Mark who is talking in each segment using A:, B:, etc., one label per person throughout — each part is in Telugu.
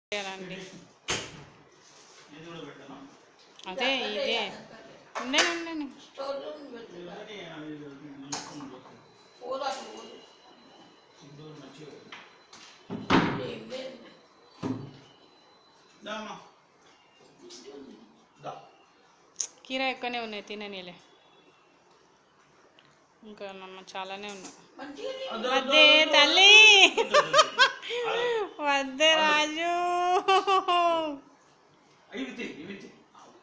A: చేయాలండి
B: ఇది కూడా పెట్టాను
A: అదే ఇదే ఉండని ఉండని
B: ఇవన్నీ అవి నలుపుకుంటూ సింధూరు మంచిగా దామా దా
A: కీర ఎక్కువనే ఉన్నాయి తిననీలే ఇంకా నమ్మ చాలానే ఉన్నాయి
B: అదో, అదో,
A: వద్దే
B: అదో,
A: తల్లి
B: అదో, అదో.
A: వద్దే రాజు
B: ఇవి తిని ఇవి తిని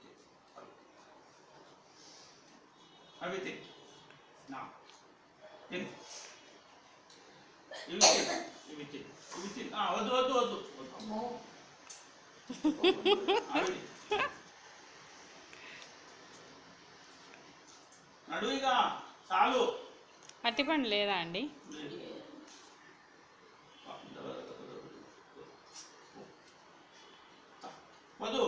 B: అవి తిని నా తిని ఇవి తిని ఇవి తిని ఇవి తిని ఆ, వద్దు వద్దు వద్దు వద్దు అవి తిని. నడు ఇక చాలు
A: అట్టిపండు లేదా అండి
B: వద్దు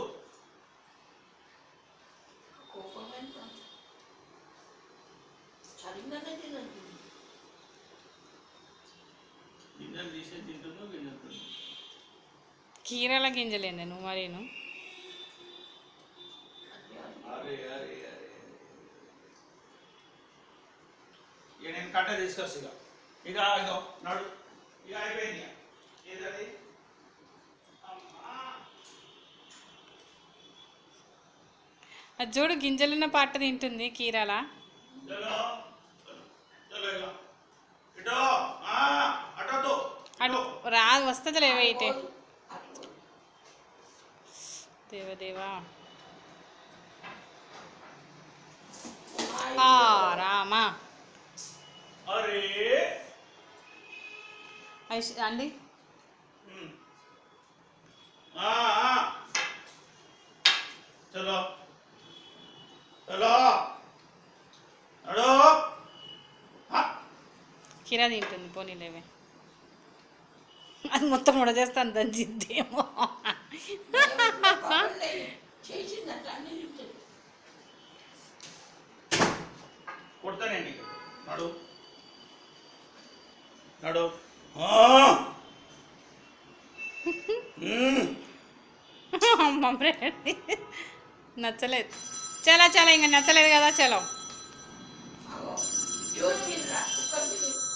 B: గింజలు తీసే తింటుందో గింజలు తింటుందో.
A: కీరల గింజలేంది నువ్వు మరీను
B: అరే అరే అరే ఇక నేను కట్ట తీసుకొస్తా ఇక ఇక ఇగో నడు ఇక అయిపోయింది ఇక. ఏదది అమ్మా
A: అది చూడు గింజలున్న పాట తింటుంది కీరల
B: చలో చలో ఇక ఇటో ఆ, అటొద్దు
A: అటు రా వస్తుంది లేవే ఇటే దేవదేవా ఆ, రామా
B: అరే
A: ఐష్ అండి
B: ఉమ్. ఆ, ఆ. చలో చలో నడు ఆ.
A: కీరా తింటుంది పోనీ లేవే అది మొత్తం ఉడజేస్తాను దంచిద్దేమో
B: కొడతానండి నడు నడు ఆ. ఉమ్.
A: మమ్మీ నచ్చలేదు చలో చలో ఇంకా నచ్చలేదు కదా చలో
C: జ్యోతి కుక్కర్